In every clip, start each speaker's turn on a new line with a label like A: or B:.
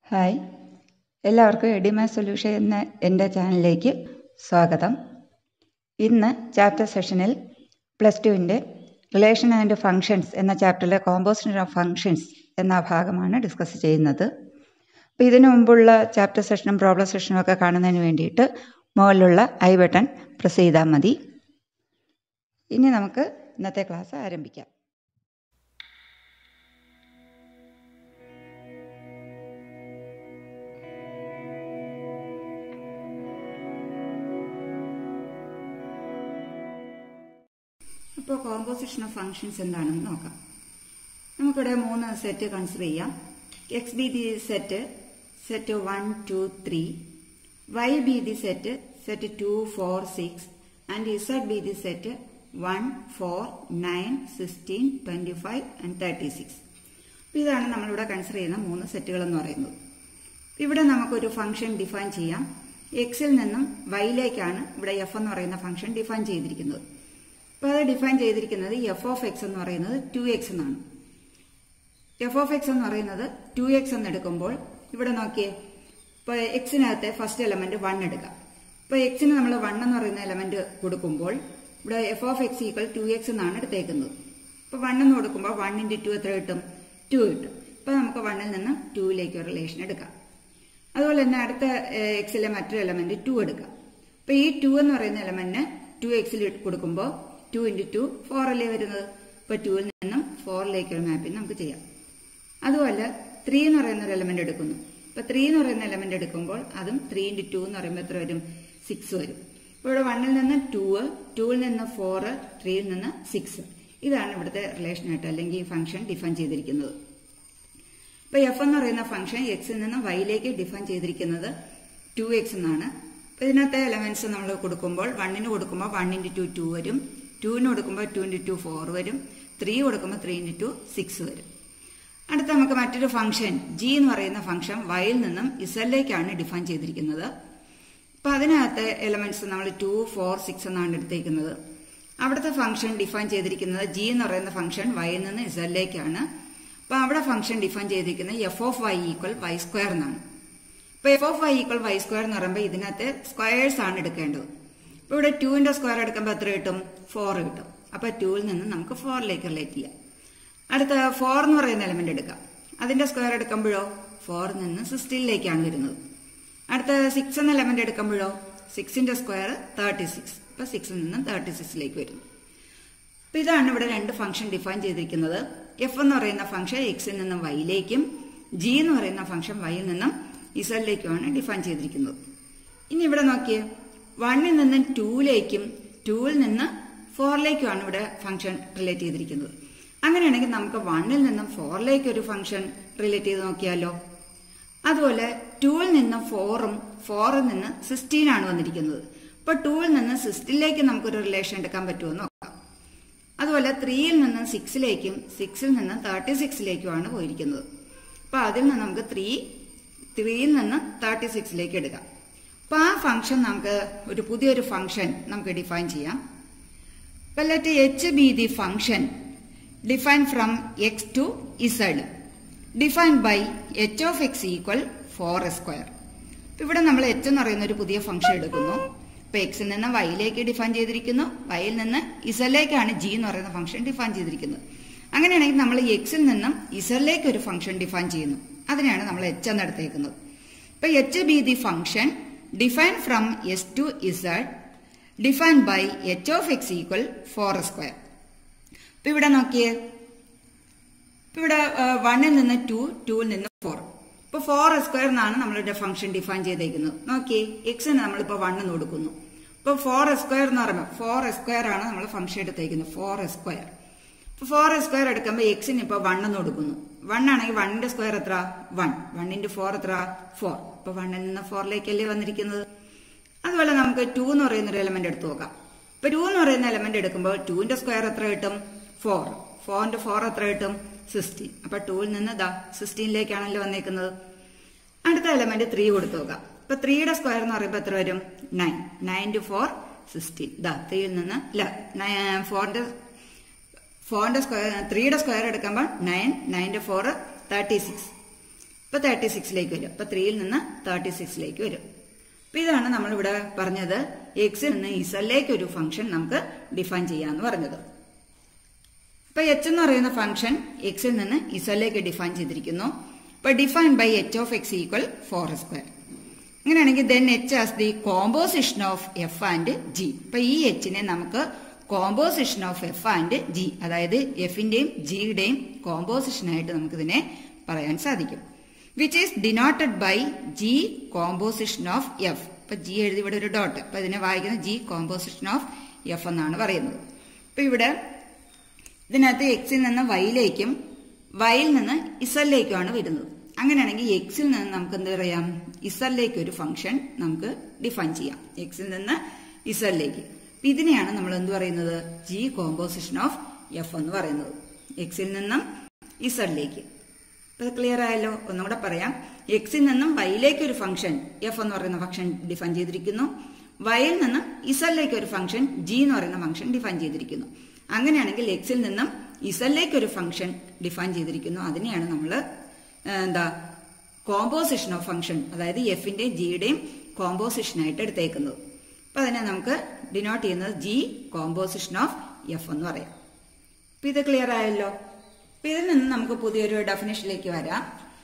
A: hi എല്ലാവർക്കും oedema solution എന്ന എൻ്റെ ചാനലിലേക്ക് സ്വാഗതം ഇന്ന് ചാപ്റ്റർ സെഷനിൽ പ്ലസ് ടുവിൻ്റെ റിലേഷൻ ആൻഡ് ഫങ്ഷൻസ് എന്ന ചാപ്റ്ററിലെ കോമ്പോസിഷൻ ഓഫ് ഫങ്ഷൻസ് എന്ന ഭാഗമാണ് ഡിസ്കസ് ചെയ്യുന്നത് അപ്പോൾ ഇതിനു മുമ്പുള്ള ചാപ്റ്റർ സെഷനും പ്രോബ്ലം സെഷനും ഒക്കെ കാണുന്നതിന് വേണ്ടിയിട്ട് മുകളിലുള്ള ഐ ബട്ടൺ പ്രസ് ചെയ്താൽ മതി ഇനി നമുക്ക് ഇന്നത്തെ ക്ലാസ് ആരംഭിക്കാം ഇപ്പോൾ കോമ്പോസിഷൻ ഓഫ് ഫങ്ഷൻസ് എന്താണെന്ന് നോക്കാം നമുക്കിവിടെ മൂന്ന് സെറ്റ് കൺസിഡർ ചെയ്യാം X be the set set one two three Y be the set set two four six and Z be the set one four nine sixteen twenty five and thirty six അപ്പോൾ ഇതാണ് നമ്മളിവിടെ consider ചെയ്യുന്ന മൂന്ന് സെറ്റുകൾ എന്ന് പറയുന്നത് ഇവിടെ നമുക്കൊരു ഫംഗ്ഷൻ ഡിഫൈൻ ചെയ്യാം എക്സിൽ നിന്നും വൈയിലേക്കാണ് ഇവിടെ എഫ് എന്ന് പറയുന്ന ഫംഗ്ഷൻ ഡിഫൈൻ ചെയ്തിരിക്കുന്നത് അപ്പോൾ അത് ഡിഫൈൻ ചെയ്തിരിക്കുന്നത് എഫ് ഓഫ് എക്സ് എന്ന് പറയുന്നത് ടു എക്സ് എന്നാണ് എഫ് ഓഫ് എക്സ് എന്ന് പറയുന്നത് ടു എക്സ് എന്ന് എടുക്കുമ്പോൾ ഇവിടെ നോക്കിയേ ഇപ്പൊ എക്സിനകത്തെ ഫസ്റ്റ് എലമെന്റ് വൺ എടുക്കാം ഇപ്പൊ എക്സിന് നമ്മൾ വൺ എന്ന് പറയുന്ന എലമെന്റ് കൊടുക്കുമ്പോൾ ഇവിടെ F of X equal to X എന്നാണ് എടുത്തേക്കുന്നത് ഇപ്പൊ വൺ എന്ന് കൊടുക്കുമ്പോൾ വൺ ഇൻറ്റു ടു എത്ര കിട്ടും ടു കിട്ടും ഇപ്പൊ നമുക്ക് വണ്ണിൽ നിന്ന് ടൂയിലേക്ക് ഒരു റിലേഷൻ എടുക്കാം അതുപോലെ തന്നെ അടുത്ത എക്സിലെ മറ്റൊരു എലമെന്റ് ടു എടുക്കാം അപ്പൊ ഈ ടു എന്ന് പറയുന്ന എലമെന്റിന് ടു എക്സിൽ കൊടുക്കുമ്പോൾ ടു ഇൻറ്റു ടു ഫോർ അല്ലേ വരുന്നത് ഇപ്പൊ ടുവിൽ നിന്നും ഫോറിലേക്ക് ഒരു മാപ്പിംഗ് നമുക്ക് ചെയ്യാം അതുപോലെ ത്രീ എന്ന് പറയുന്ന ഒരു എലമെന്റ് എടുക്കുന്നു ഇപ്പൊ ത്രീ എന്ന് പറയുന്ന എലമെന്റ് എടുക്കുമ്പോൾ അതും ത്രീ ഇൻറ്റു ടു എന്ന് പറയുമ്പോൾ എത്ര വരും സിക്സ് വരും ഇപ്പോൾ ഇവിടെ വണ്ണിൽ നിന്ന് ടു ടൂവിൽ നിന്ന് ഫോർ ത്രീയിൽ നിന്ന് സിക്സ് ഇതാണ് ഇവിടുത്തെ റിലേഷനായിട്ട് അല്ലെങ്കിൽ ഫംഗ്ഷൻ ഡിഫൈൻ ചെയ്തിരിക്കുന്നത് ഇപ്പൊ എഫ് എന്ന് പറയുന്ന ഫംഗ്ഷൻ എക്സിൽ നിന്ന് വൈയിലേക്ക് ഡിഫൈൻ ചെയ്തിരിക്കുന്നത് ടു എക്സ് എന്നാണ് അപ്പൊ ഇതിനകത്തെ എലമെന്റ്സ് നമ്മൾ കൊടുക്കുമ്പോൾ വണ്ണിന് കൊടുക്കുമ്പോൾ വൺ ഇൻറ്റു ടു ടു വരും ടുവിന് കൊടുക്കുമ്പോൾ ടു ഇൻറ്റു ടു ഫോർ വരും ത്രീ കൊടുക്കുമ്പോൾ ത്രീ ഇൻറ്റു ടു സിക്സ് വരും അടുത്ത നമുക്ക് മറ്റൊരു ഫംഗ്ഷൻ ജി എന്ന് പറയുന്ന ഫംഗ്ഷൻ വൈയിൽ നിന്നും ഇസലിലേക്കാണ് ഡിഫൈൻ ചെയ്തിരിക്കുന്നത് അപ്പൊ അതിനകത്ത് എലമെന്റ്സ് നമ്മൾ ടു ഫോർ സിക്സ് എന്നാണ് എടുത്തേക്കുന്നത് അവിടുത്തെ ഫംഗ്ഷൻ ഡിഫൈൻ ചെയ്തിരിക്കുന്നത് ജി എന്ന് പറയുന്ന ഫംഗ്ഷൻ വൈയിൽ നിന്ന് ഇസലിലേക്കാണ് അപ്പൊ അവിടെ ഫംഗ്ഷൻ ഡിഫൈൻ ചെയ്തിരിക്കുന്നത് F of Y equal Y square എന്നാണ് ഇപ്പൊ F of Y equal Y square എന്ന് പറയുമ്പോൾ ഇതിനകത്ത് സ്ക്വയേഴ്സ് ആണ് എടുക്കേണ്ടത് ഇപ്പൊ ഇവിടെ ടുവിന്റെ സ്ക്വയർ എടുക്കുമ്പോൾ എത്ര കിട്ടും ഫോർ കിട്ടും അപ്പൊ ടുവിൽ നിന്ന് നമുക്ക് ഫോറിലേക്ക് റിലേറ്റ് ചെയ്യാം അടുത്ത ഫോർ എന്ന് പറയുന്ന എലമെന്റ് എടുക്കാം അതിന്റെ സ്ക്വയർ എടുക്കുമ്പോഴോ ഫോറിൽ നിന്ന് സിക്സ്റ്റീനിലേക്കാണ് വരുന്നത് അടുത്ത സിക്സ് എന്ന എലമെന്റ് എടുക്കുമ്പോഴോ സിക്സിന്റെ സ്ക്വയർ തേർട്ടി സിക്സ് ഇപ്പൊ സിക്സിൽ നിന്ന് തേർട്ടി സിക്സിലേക്ക് വരുന്നു അപ്പൊ ഇതാണ് ഇവിടെ രണ്ട് ഫംഗ്ഷൻ ഡിഫൈൻ ചെയ്തിരിക്കുന്നത് എഫ് എന്ന് പറയുന്ന ഫംഗ്ഷൻ എക്സിൽ നിന്നും വൈയിലേക്കും ജി എന്ന് പറയുന്ന ഫംഗ്ഷൻ വൈയിൽ നിന്നും ഇസലിലേക്കുമാണ് ഡിഫൈൻ ചെയ്തിരിക്കുന്നത് ഇനി ഇവിടെ നോക്കിയേ വണ്ണിൽ നിന്നും ടൂയിലേക്കും ടൂവിൽ നിന്ന് ഫോറിലേക്കുമാണ് ഇവിടെ ഫംഗ്ഷൻ റിലേറ്റ് ചെയ്തിരിക്കുന്നത് അങ്ങനെയാണെങ്കിൽ നമുക്ക് വണ്ണിൽ നിന്നും ഫോറിലേക്ക് ഒരു ഫംഗ്ഷൻ റിലേറ്റ് ചെയ്ത് നോക്കിയാലോ അതുപോലെ ടൂവിൽ നിന്ന് ഫോറും ഫോറിൽ നിന്ന് സിക്സ്റ്റീൻ ആണ് വന്നിരിക്കുന്നത് അപ്പൊ ടൂവിൽ നിന്ന് സിക്സ്റ്റീനിലേക്ക് നമുക്കൊരു റിലേഷൻ എടുക്കാൻ പറ്റുമോ നോക്കാം അതുപോലെ ത്രീയിൽ നിന്ന് സിക്സിലേക്കും സിക്സിൽ നിന്ന് തേർട്ടി സിക്സിലേക്കുമാണ് പോയിരിക്കുന്നത് അപ്പൊ അതിൽ നിന്ന് നമുക്ക് ത്രീ ത്രീയിൽ നിന്ന് തേർട്ടി സിക്സിലേക്ക് എടുക്കാം അപ്പൊ ആ ഫംഗ്ഷൻ നമുക്ക് ഒരു പുതിയൊരു ഫംഗ്ഷൻ നമുക്ക് ഡിഫൈൻ ചെയ്യാം ഇപ്പൊ let H be the function define from X to Z define by H of X equal four square ഇവിടെ നമ്മൾ എച്ച് എന്ന് പറയുന്ന ഒരു പുതിയ ഫംഗ്ഷൻ എടുക്കുന്നു ഇപ്പൊ എക്സിൽ നിന്ന് വൈയിലേക്ക് ഡിഫൈൻ ചെയ്തിരിക്കുന്നു വൈയിൽ നിന്ന് ഇസലിലേക്കാണ് ജി എന്ന് പറയുന്ന ഫംഗ്ഷൻ ഡിഫൈൻ ചെയ്തിരിക്കുന്നത് അങ്ങനെയാണെങ്കിൽ നമ്മൾ എക്സിൽ നിന്നും ഇസലിലേക്ക് ഒരു ഫംഗ്ഷൻ ഡിഫൈൻ ചെയ്യുന്നു അതിനെയാണ് നമ്മൾ എച്ച് എന്ന് എടുത്തേക്കുന്നത് ഇപ്പൊ H be the function define from S to Z define by H of X equal four square ഇപ്പൊ ഇവിടെ നോക്കിയേ ഇപ്പൊ ഇവിടെ വണ്ണിൽ നിന്ന് ടു ടൂവിൽ നിന്ന് ഫോർ ഇപ്പൊ ഫോർ സ്ക്വയർ എന്നാണ് നമ്മളുടെ ഫംഗ്ഷൻ ഡിഫൈൻ ചെയ്തേക്കുന്നത് നോക്കിയേ എക്സിന് നമ്മളിപ്പോ വണ്ണെന്ന് കൊടുക്കുന്നു ഇപ്പൊ ഫോർ സ്ക്വയർ എന്ന് പറയുമ്പോൾ ഫോർ സ്ക്വയർ ആണ് നമ്മൾ ഫംഗ്ഷൻ എടുത്തേക്കുന്നത് ഫോർ സ്ക്വയർ ഇപ്പൊ ഫോർ സ്ക്വയർ എടുക്കുമ്പോൾ എക്സിന് ഇപ്പൊ വണ്ണെന്ന് കൊടുക്കുന്നു വൺ ആണെങ്കിൽ വണ്ണിന്റെ സ്ക്വയർ എത്ര വൺ വൺ ഇൻറ്റു ഫോർ എത്ര ഫോർ ഇപ്പൊ വണ്ണിൽ നിന്ന് ഫോറിലേക്കല്ലേ വന്നിരിക്കുന്നത് അതുപോലെ നമുക്ക് ടു എന്ന് പറയുന്ന ഒരു എലമെന്റ് എടുത്തു നോക്കാം ഇപ്പൊ ടു എന്ന് പറയുന്ന എലമെന്റ് എടുക്കുമ്പോൾ ടുവിന്റെ സ്ക്വയർ എത്ര കിട്ടും ഫോർ ഫോറിന്റെ ഫോർ എത്ര കിട്ടും സിക്സ്റ്റീൻ അപ്പൊ ടൂവിൽ നിന്ന് ദാ സിക്സ്റ്റീനിലേക്കാണല്ലോ വന്നേക്കുന്നത് അടുത്ത എലമെന്റ് ത്രീ കൊടുത്തു നോക്കാം ഇപ്പൊ ത്രീയുടെ സ്ക്വയർ എന്ന് പറയുമ്പോൾ എത്ര വരും nine nine two four sixteen ദാ ത്രീയിൽ നിന്ന് ഇല്ല ഫോറിന്റെ ഫോറിന്റെ സ്ക്വയർ ത്രീയുടെ സ്ക്വയർ എടുക്കുമ്പോൾ നയൻ നയൻ്റെ ഫോർ തേർട്ടി സിക്സ് ഇപ്പൊ തേർട്ടി സിക്സിലേക്ക് വരും ഇപ്പൊ ത്രീയിൽ നിന്ന് തേർട്ടി സിക്സിലേക്ക് വരും അപ്പൊ ഇതാണ് നമ്മളിവിടെ പറഞ്ഞത് എക്സിൽ നിന്ന് ഇസലിലേക്ക് ഒരു ഫംഗ്ഷൻ നമുക്ക് ഡിഫൈൻ ചെയ്യാന്ന് പറഞ്ഞത് ഇപ്പൊ എച്ച് എന്ന് പറയുന്ന ഫംഗ്ഷൻ എക്സിൽ നിന്ന് ഇസലിലേക്ക് ഡിഫൈൻ ചെയ്തിരിക്കുന്നു ഇപ്പൊ define by H of X equal four square അങ്ങനെയാണെങ്കിൽ then H as the composition of F and G ഇപ്പൊ ഈ എച്ചിനെ നമുക്ക് composition of F and G അതായത് എഫിന്റെയും ജിയുടെയും കോമ്പോസിഷനായിട്ട് നമുക്കിതിനെ പറയാൻ സാധിക്കും which is denoted by G composition of F ഇപ്പൊ ജി എഴുതി ഇവിടെ ഒരു ഡോട്ട് അപ്പൊ ഇതിനെ വായിക്കുന്ന ജി കോമ്പോസിഷൻ ഓഫ് എഫ് എന്നാണ് പറയുന്നത് അപ്പൊ ഇവിടെ ഇതിനകത്ത് എക്സിൽ നിന്ന് വൈയിലേക്കും വൈയിൽ നിന്ന് ഇസലിലേക്കുമാണ് വരുന്നത് അങ്ങനെയാണെങ്കിൽ എക്സിൽ നിന്ന് നമുക്ക് എന്ത് പറയാം ഇസലിലേക്ക് ഒരു ഫംഗ്ഷൻ നമുക്ക് ഡിഫൈൻ ചെയ്യാം എക്സിൽ നിന്ന് ഇസലിലേക്ക് ഇതിനെയാണ് നമ്മൾ എന്ത് പറയുന്നത് ജി കോമ്പോസിഷൻ ഓഫ് എഫ് എന്ന് പറയുന്നത് എക്സിൽ നിന്നും ഇസലിലേക്ക് ഇപ്പൊ ക്ലിയർ ആയല്ലോ ഒന്നുകൂടെ പറയാം എക്സിൽ നിന്നും വൈയിലേക്ക് ഒരു ഫംഗ്ഷൻ എഫ് എന്ന് പറയുന്ന ഫംഗ്ഷൻ ഡിഫൈൻ ചെയ്തിരിക്കുന്നു വൈയിൽ നിന്നും ഇസലിലേക്ക് ഒരു ഫംഗ്ഷൻ ജി എന്ന് പറയുന്ന ഫംഗ്ഷൻ ഡിഫൈൻ ചെയ്തിരിക്കുന്നു അങ്ങനെയാണെങ്കിൽ എക്സിൽ നിന്നും ഇസലിലേക്ക് ഒരു ഫംഗ്ഷൻ ഡിഫൈൻ ചെയ്തിരിക്കുന്നു അതിനെയാണ് നമ്മൾ എന്താ കോമ്പോസിഷൻ ഓഫ് ഫംഗ്ഷൻ അതായത് എഫിന്റെയും ജിയുടെയും കോമ്പോസിഷനായിട്ട് എടുത്തേക്കുന്നത് അപ്പൊ അതിനെ നമുക്ക് ഡിനോട്ട് ചെയ്യുന്നത് ജി കോമ്പോസിഷൻ ഓഫ് എഫ് എന്ന് പറയാം അപ്പൊ ഇത് ക്ലിയർ ആയല്ലോ അപ്പൊ ഇതിൽ നിന്ന് നമുക്ക് പുതിയൊരു ഡെഫിനേഷനിലേക്ക് വരാം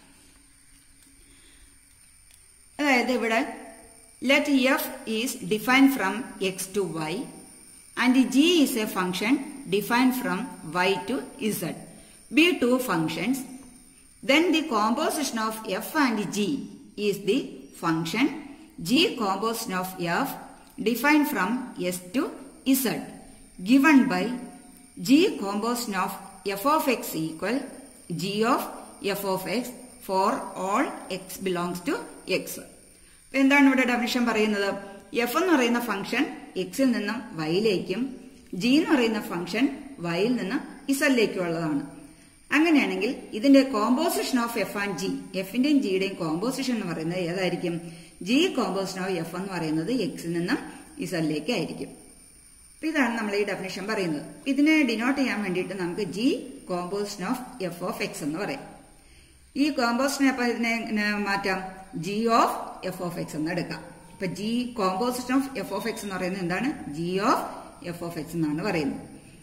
A: അതായത് ഇവിടെ let F is define from X to Y and G is a function define from Y to Z be two functions then the composition of f and g is the function g composition of f defined from s to z given by g composition of f of x equal g of f of x for all x belongs to x അപ്പൊ എന്താണ് ഇവിടെ definition പറയുന്നത് F എന്ന് പറയുന്ന function എക്സിൽ നിന്നും വൈയിലേക്കും G എന്ന് പറയുന്ന ഫംഗ്ഷൻ വൈയിൽ നിന്നും ഇസലിലേക്കും ഉള്ളതാണ് അങ്ങനെയാണെങ്കിൽ ഇതിന്റെ composition of F and G എഫിന്റെയും ജിയുടെയും കോമ്പോസിഷൻ എന്ന് പറയുന്നത് ഏതായിരിക്കും ജി കോമ്പോസിഷൻ ഓഫ് എഫ് എന്ന് പറയുന്നത് എക്സിൽ നിന്നും ഇസലിലേക്ക് ആയിരിക്കും അപ്പൊ ഇതാണ് നമ്മൾ ഈ ഡെഫിനേഷൻ പറയുന്നത് ഇതിനെ ഡിനോട്ട് ചെയ്യാൻ വേണ്ടിയിട്ട് നമുക്ക് G composition of F of X എന്ന് പറയാം ഈ കോമ്പോസിഷനെ അപ്പൊ ഇതിനെ ഇങ്ങനെ മാറ്റാം G of F of X എന്ന് എടുക്കാം ഇപ്പൊ G composition of F of X എന്ന് പറയുന്നത് എന്താണ് G of F of X എന്നാണ് പറയുന്നത്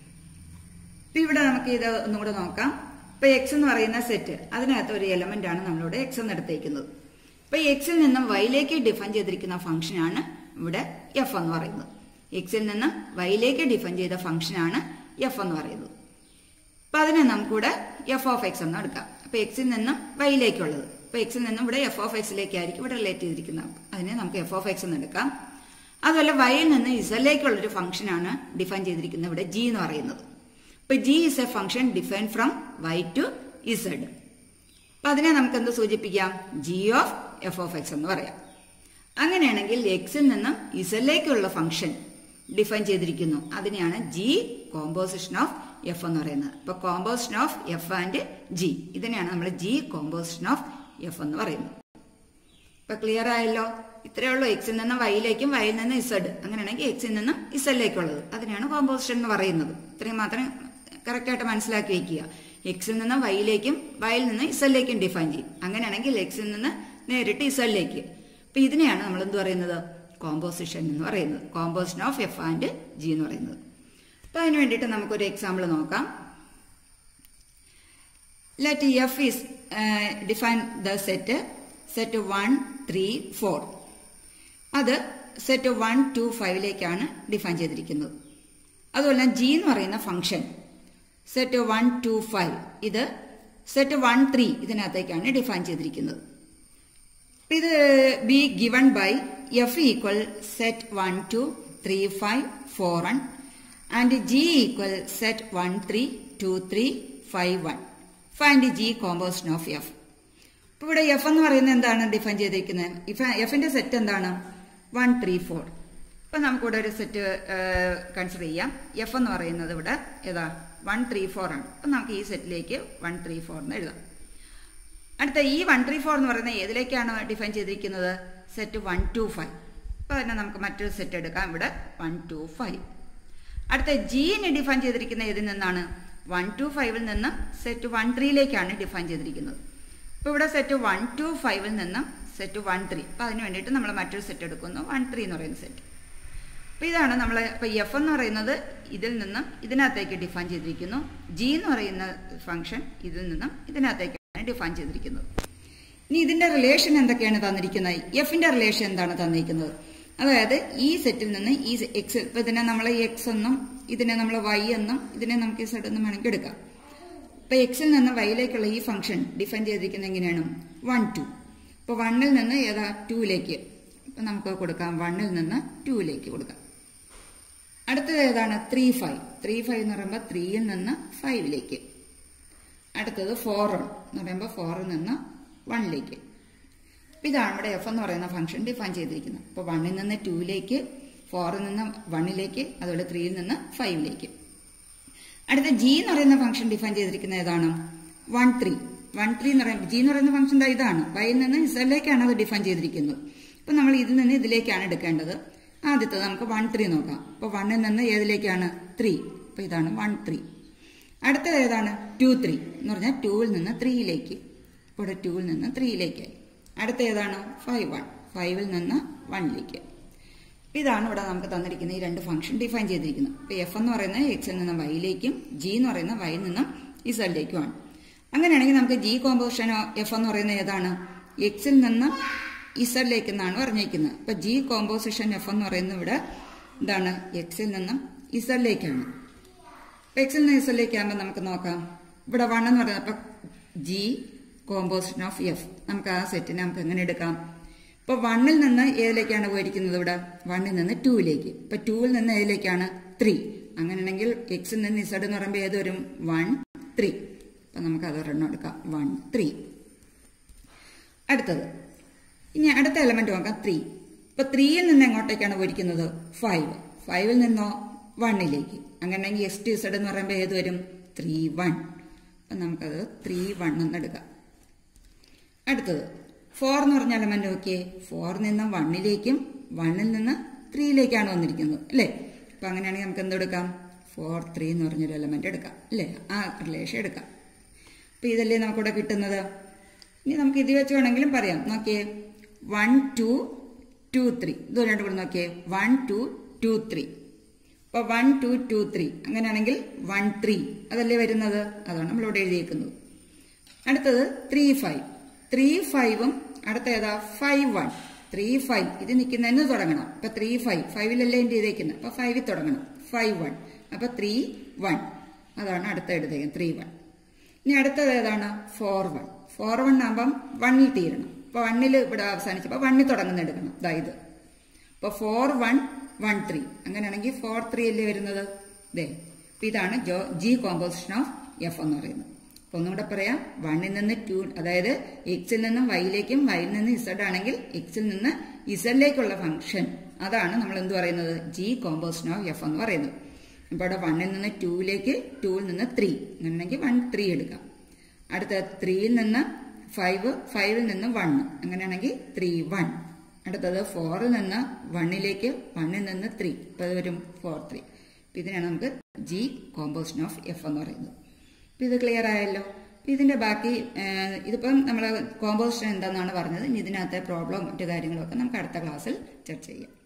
A: ഇപ്പൊ ഇവിടെ നമുക്ക് ഇത് ഒന്നുകൂടെ നോക്കാം ഇപ്പൊ എക്സ് എന്ന് പറയുന്ന സെറ്റ് അതിനകത്ത് ഒരു എലമെന്റ് ആണ് നമ്മളിവിടെ എക്സ് എന്ന് എടുത്തേക്കുന്നത് ഇപ്പൊ എക്സിൽ നിന്നും വൈയിലേക്ക് ഡിഫൈൻ ചെയ്തിരിക്കുന്ന ഫംഗ്ഷനാണ് ഇവിടെ എഫ് എന്ന് പറയുന്നത് എക്സിൽ നിന്നും വൈയിലേക്ക് ഡിഫൈൻ ചെയ്ത ഫംഗ്ഷനാണ് എഫ് എന്ന് പറയുന്നത് അപ്പൊ അതിനെ നമുക്കിവിടെ എഫ് ഓഫ് എക്സ് എന്ന് എടുക്കാം അപ്പൊ എക്സിൽ നിന്നും വൈയിലേക്കുള്ളത് അപ്പൊ എക്സിൽ നിന്നും ഇവിടെ എഫ് ഓഫ് എക്സിലേക്കായിരിക്കും ഇവിടെ റിലേറ്റ് ചെയ്തിരിക്കുന്നത് അതിനെ നമുക്ക് എഫ് ഓഫ് എക്സ് എന്ന് എടുക്കാം അതുപോലെ വൈയിൽ നിന്ന് ഇസലിലേക്കുള്ള ഒരു ഫംഗ്ഷനാണ് ഡിഫൈൻ ചെയ്തിരിക്കുന്നത് ഇവിടെ ജി എന്ന് പറയുന്നത് ഇപ്പൊ G is a function define from Y to Z അപ്പൊ അതിനെ നമുക്ക് എന്ത് സൂചിപ്പിക്കാം G of F of X എന്ന് പറയാം അങ്ങനെയാണെങ്കിൽ എക്സിൽ നിന്നും ഇസലിലേക്കുള്ള ഫംഗ്ഷൻ ഡിഫൈൻ ചെയ്തിരിക്കുന്നു അതിനെയാണ് ജി കോമ്പോസിഷൻ ഓഫ് എഫ് എന്ന് പറയുന്നത് ഇപ്പൊ composition of F and G ഇതിനെയാണ് നമ്മൾ ജി കോമ്പോസിഷൻ ഓഫ് എഫ് എന്ന് പറയുന്നത് ഇപ്പൊ ക്ലിയർ ആയല്ലോ ഇത്രയേ ഉള്ളൂ എക്സിൽ നിന്നും വൈയിലേക്കും വൈയിൽ നിന്ന് ഇസഡ് അങ്ങനെയാണെങ്കിൽ എക്സിൽ നിന്നും ഇസഡിലേക്കുള്ളത് അതിനാണ് കോമ്പോസിഷൻ എന്ന് പറയുന്നത് ഇത്രയും മാത്രം കറക്റ്റായിട്ട് മനസ്സിലാക്കി വയ്ക്കുക എക്സിൽ നിന്ന് വൈയിലേക്കും വൈയിൽ നിന്ന് ഇസലിലേക്കും ഡിഫൈൻ ചെയ്യും അങ്ങനെയാണെങ്കിൽ എക്സിൽ നിന്ന് നേരിട്ട് ഇസലിലേക്ക് അപ്പൊ ഇതിനെയാണ് നമ്മൾ എന്ത് പറയുന്നത് കോമ്പോസിഷൻ എന്ന് പറയുന്നത് composition of F and G എന്ന് പറയുന്നത് അപ്പൊ അതിന് വേണ്ടിയിട്ട് നമുക്കൊരു എക്സാമ്പിൾ നോക്കാം let F is define the set set one three four അത് സെറ്റ് വൺ ടു ഫൈവിലേക്കാണ് ഡിഫൈൻ ചെയ്തിരിക്കുന്നത് അതുപോലെ ജി എന്ന് പറയുന്ന function set one two five ഇത് സെറ്റ് വൺ ത്രീ ഇതിനകത്തേക്കാണ് ഡിഫൈൻ ചെയ്തിരിക്കുന്നത് ഇത് be given by F equal set one two three five four one and G equal set one three to three five one find G composition of F ഇപ്പൊ ഇവിടെ F എന്ന് പറയുന്നത് എന്താണ് define ചെയ്തിരിക്കുന്നത് എഫിന്റെ സെറ്റ് എന്താണ് വൺ ത്രീ ഫോർ ഇപ്പൊ നമുക്കിവിടെ ഒരു സെറ്റ് കൺസിഡർ ചെയ്യാം എഫ് എന്ന് പറയുന്നത് ഇവിടെ ഏതാ വൺ ത്രീ ഫോർ ആണ് അപ്പൊ നമുക്ക് ഈ സെറ്റിലേക്ക് വൺ ത്രീ ഫോർ എന്ന് എഴുതാം അടുത്ത ഈ വൺ ത്രീ ഫോർ എന്ന് പറയുന്നത് ഏതിലേക്കാണ് ഡിഫൈൻ ചെയ്തിരിക്കുന്നത് സെറ്റ് വൺ ടു ഫൈവ് അപ്പൊ തന്നെ നമുക്ക് മറ്റൊരു സെറ്റ് എടുക്കാം ഇവിടെ വൺ ടു ഫൈവ് അടുത്ത ജീനെ ഡിഫൈൻ ചെയ്തിരിക്കുന്ന ഏതിൽ നിന്നാണ് വൺ ടു ഫൈവിൽ നിന്ന് സെറ്റ് വൺ ത്രീയിലേക്കാണ് ഡിഫൈൻ ചെയ്തിരിക്കുന്നത് ഇപ്പോൾ ഇവിടെ സെറ്റ് വൺ ടു ഫൈവിൽ നിന്നും സെറ്റ് വൺ ത്രീ അപ്പോൾ അതിന് വേണ്ടിയിട്ട് നമ്മൾ മറ്റൊരു സെറ്റ് എടുക്കുന്നു വൺ ത്രീ എന്ന് പറയുന്ന സെറ്റ് അപ്പോൾ ഇതാണ് നമ്മൾ ഇപ്പോൾ എഫ് എന്ന് പറയുന്നത് ഇതിൽ നിന്നും ഇതിനകത്തേക്ക് ഡിഫൈൻ ചെയ്തിരിക്കുന്നു ജി എന്ന് പറയുന്ന ഫംഗ്ഷൻ ഇതിൽ നിന്നും ഇതിനകത്തേക്കാണ് ഡിഫൈൻ ചെയ്തിരിക്കുന്നത് ഇനി ഇതിന്റെ റിലേഷൻ എന്തൊക്കെയാണ് തന്നിരിക്കുന്നത് എഫിന്റെ റിലേഷൻ എന്താണ് തന്നിരിക്കുന്നത് അതായത് ഈ സെറ്റിൽ നിന്ന് ഈ എക്സ് ഇപ്പൊ ഇതിനെ നമ്മൾ എക്സ് എന്നും ഇതിനെ നമ്മൾ വൈ എന്നും ഇതിനെ നമുക്ക് സെഡ് എന്നും വേണമെങ്കിൽ എടുക്കാം ഇപ്പൊ എക്സിൽ നിന്ന് വൈയിലേക്കുള്ള ഈ ഫംഗ്ഷൻ ഡിഫൈൻ ചെയ്തിരിക്കുന്നത് എങ്ങനെയാണ് വൺ ടു ഇപ്പൊ വണ്ണിൽ നിന്ന് ഏതാ ടൂയിലേക്ക് ഇപ്പൊ നമുക്ക് കൊടുക്കാം വണ്ണിൽ നിന്ന് ടൂയിലേക്ക് കൊടുക്കാം അടുത്തത് ഏതാണ് ത്രീ ഫൈവ് ത്രീ ഫൈവ് എന്ന് പറയുമ്പോൾ ത്രീയിൽ നിന്ന് ഫൈവിലേക്ക് അടുത്തത് ഫോർ വൺ എന്ന് പറയുമ്പോൾ ഫോറിൽ നിന്ന് വണ്ണിലേക്ക് ഇതാണ് ഇവിടെ എഫ് എന്ന് പറയുന്ന ഫംഗ്ഷൻ ഡിഫൈൻ ചെയ്തിരിക്കുന്നത് അപ്പോൾ വണ്ണിൽ നിന്ന് ടൂയിലേക്ക് ഫോറിൽ നിന്ന് വണ്ണിലേക്ക് അതുപോലെ ത്രീയിൽ നിന്ന് ഫൈവിലേക്ക് അടുത്ത ജി എന്ന് പറയുന്ന ഫംഗ്ഷൻ ഡിഫൈൻ ചെയ്തിരിക്കുന്നത് ഏതാണ് വൺ ത്രീ വൺ ത്രീ എന്ന് പറയുമ്പോൾ ജി എന്ന് പറയുന്ന ഫംഗ്ഷൻ ഇതാണ് വൈയിൽ നിന്ന് ഇസലിലേക്കാണ് അത് ഡിഫൈൻ ചെയ്തിരിക്കുന്നത് അപ്പം നമ്മൾ ഇതിൽ നിന്ന് ഇതിലേക്കാണ് എടുക്കേണ്ടത് ആദ്യത്തത് നമുക്ക് വൺ ത്രീ നോക്കാം അപ്പോൾ വണ്ണിൽ നിന്ന് ഏതിലേക്കാണ് ത്രീ അപ്പോൾ ഇതാണ് വൺ ത്രീ അടുത്തത് ഏതാണ് ടു ത്രീ എന്ന് പറഞ്ഞാൽ ടൂവിൽ നിന്ന് ത്രീയിലേക്ക് ഇവിടെ ടൂവിൽ നിന്ന് ത്രീയിലേക്കായി അടുത്ത ഏതാണ് ഫൈവ് വൺ ഫൈവിൽ നിന്ന് വണ്ണിലേക്ക് ഇതാണ് ഇവിടെ നമുക്ക് തന്നിരിക്കുന്ന ഈ രണ്ട് ഫംഗ്ഷൻ ഡിഫൈൻ ചെയ്തിരിക്കുന്നത് ഇപ്പൊ എഫ് എന്ന് പറയുന്നത് എക്സിൽ നിന്നും വൈയിലേക്കും ജി എന്ന് പറയുന്ന വൈയിൽ നിന്നും ഇസലിലേക്കുമാണ് അങ്ങനെയാണെങ്കിൽ നമുക്ക് ജി കോമ്പോസിഷൻ എഫ് എന്ന് പറയുന്നത് ഏതാണ് എക്സിൽ നിന്ന് ഇസലിലേക്ക് എന്നാണ് പറഞ്ഞിരിക്കുന്നത് അപ്പൊ ജി കോമ്പോസിഷൻ എഫ് എന്ന് പറയുന്നത് ഇവിടെ എന്താണ് എക്സിൽ നിന്നും ഇസലിലേക്കാണ് എക്സിൽ നിന്ന് ഇസലിലേക്ക് ആകുമ്പോൾ നമുക്ക് നോക്കാം ഇവിടെ വൺ എന്ന് പറയുന്നത് അപ്പൊ ജി കോമ്പോസിഷൻ ഓഫ് എഫ് നമുക്ക് ആ സെറ്റിനെ നമുക്ക് എങ്ങനെ എടുക്കാം ഇപ്പൊ വണ്ണിൽ നിന്ന് ഏതിലേക്കാണ് പോയിരിക്കുന്നത് ഇവിടെ വണ്ണിൽ നിന്ന് ടൂവിലേക്ക് ഇപ്പൊ ടൂവിൽ നിന്ന് ഏതിലേക്കാണ് ത്രീ അങ്ങനെയാണെങ്കിൽ എക്സിൽ നിന്ന് ഇസഡ് എന്ന് പറയുമ്പോൾ ഏത് വരും വൺ ത്രീ അപ്പൊ നമുക്ക് അത് ഒരെണ്ണം എടുക്കാം വൺ ത്രീ അടുത്തത് ഇനി അടുത്ത എലമെന്റ് നോക്കാം ത്രീ ഇപ്പൊ ത്രീയിൽ നിന്ന് എങ്ങോട്ടേക്കാണ് പോയിരിക്കുന്നത് ഫൈവ് ഫൈവിൽ നിന്നോ വണ്ണിലേക്ക് അങ്ങനെയാണെങ്കിൽ എസ് ടി ഇസഡ് എന്ന് പറയുമ്പോൾ ഏത് വരും ത്രീ വൺ അപ്പൊ നമുക്കത് ത്രീ വൺ എന്ന് എടുക്കാം അടുത്തത് ഫോർ എന്ന് പറഞ്ഞ എലമെന്റ് നോക്കിയേ ഫോറിൽ നിന്ന് വണ്ണിലേക്കും വണ്ണിൽ നിന്ന് ത്രീയിലേക്കാണ് വന്നിരിക്കുന്നത് അല്ലേ അപ്പൊ അങ്ങനെയാണെങ്കിൽ നമുക്ക് എന്തെടുക്കാം ഫോർ ത്രീ എന്ന് പറഞ്ഞൊരു എലമെന്റ് എടുക്കാം അല്ലേ ആ റിലേഷൻ എടുക്കാം അപ്പൊ ഇതല്ലേ നമുക്കിവിടെ കിട്ടുന്നത് ഇനി നമുക്ക് ഇത് വെച്ച് വേണമെങ്കിലും പറയാം നോക്കിയേ വൺ ടു ടു ത്രീ ഇത് രണ്ടും കൂടെ നോക്കിയേ വൺ ടു ടു ത്രീ അപ്പൊ വൺ ടു ടു ത്രീ അങ്ങനെയാണെങ്കിൽ വൺ ത്രീ അതല്ലേ വരുന്നത് അതാണ് നമ്മളിവിടെ എഴുതിയേക്കുന്നത് അടുത്തത് ത്രീ ഫൈവ് ത്രീ ഫൈവും അടുത്ത ഏതാ ഫൈവ് വൺ ത്രീ ഫൈവ് ഇത് നിൽക്കുന്നതിന് തുടങ്ങണം അപ്പൊ ത്രീ ഫൈവ് ഫൈവിലല്ലേ എൻ്റെ ചെയ്തേക്കുന്നത് അപ്പൊ ഫൈവിൽ തുടങ്ങണം ഫൈവ് വൺ അപ്പൊ ത്രീ വൺ അതാണ് അടുത്ത എഴുതേക്കുന്നത് ത്രീ വൺ ഇനി അടുത്തത് ഏതാണ് ഫോർ വൺ ഫോർ വൺ ആകുമ്പം വണ്ണിൽ തീരണം അപ്പൊ വണ്ണിൽ ഇവിടെ അവസാനിച്ചപ്പോൾ വണ്ണിൽ തുടങ്ങുന്ന എടുക്കണം ഇതാ ഇത് അപ്പൊ ഫോർ വൺ വൺ ത്രീ അങ്ങനെയാണെങ്കിൽ ഫോർ ത്രീ അല്ലേ വരുന്നത് ദേ അപ്പൊ ഇതാണ് ജോ ജി കോമ്പോസിഷൻ ഓഫ് എഫ് എന്ന് പറയുന്നത് അപ്പൊ ഒന്നുകൂടെ പറയാം വണ്ണിൽ നിന്ന് ടു അതായത് എക്സിൽ നിന്നും വൈയിലേക്കും വൈയിൽ നിന്ന് ഇസഡ് ആണെങ്കിൽ എക്സിൽ നിന്ന് ഇസഡിലേക്കുള്ള ഫംഗ്ഷൻ അതാണ് നമ്മൾ എന്ത് പറയുന്നത് ജി കോമ്പോസിഷൻ ഓഫ് എഫ് എന്ന് പറയുന്നത് അപ്പോൾ ഇവിടെ വണ്ണിൽ നിന്ന് ടൂവിലേക്ക് ടൂവിൽ നിന്ന് ത്രീ അങ്ങനെയാണെങ്കിൽ വൺ ത്രീ എടുക്കാം അടുത്ത ത്രീയിൽ നിന്ന് ഫൈവ് ഫൈവിൽ നിന്ന് വൺ അങ്ങനെയാണെങ്കിൽ ത്രീ വൺ അടുത്തത് ഫോറിൽ നിന്ന് വണ്ണിലേക്ക് വണ്ണിൽ നിന്ന് ത്രീ ഇപ്പൊ അത് വരും ഫോർ ത്രീ ഇതിനാണ് നമുക്ക് ജി കോമ്പോസിഷൻ ഓഫ് എഫ് എന്ന് പറയുന്നത് അപ്പൊ ഇത് ക്ലിയർ ആയല്ലോ അപ്പൊ ഇതിന്റെ ബാക്കി ഇതിപ്പം നമ്മൾ കോമ്പോസിഷൻ എന്താണെന്നാണ് പറഞ്ഞത് ഇനി ഇതിനകത്തെ പ്രോബ്ലം മറ്റു കാര്യങ്ങളൊക്കെ നമുക്ക് അടുത്ത ക്ലാസ്സിൽ ചർച്ച ചെയ്യാം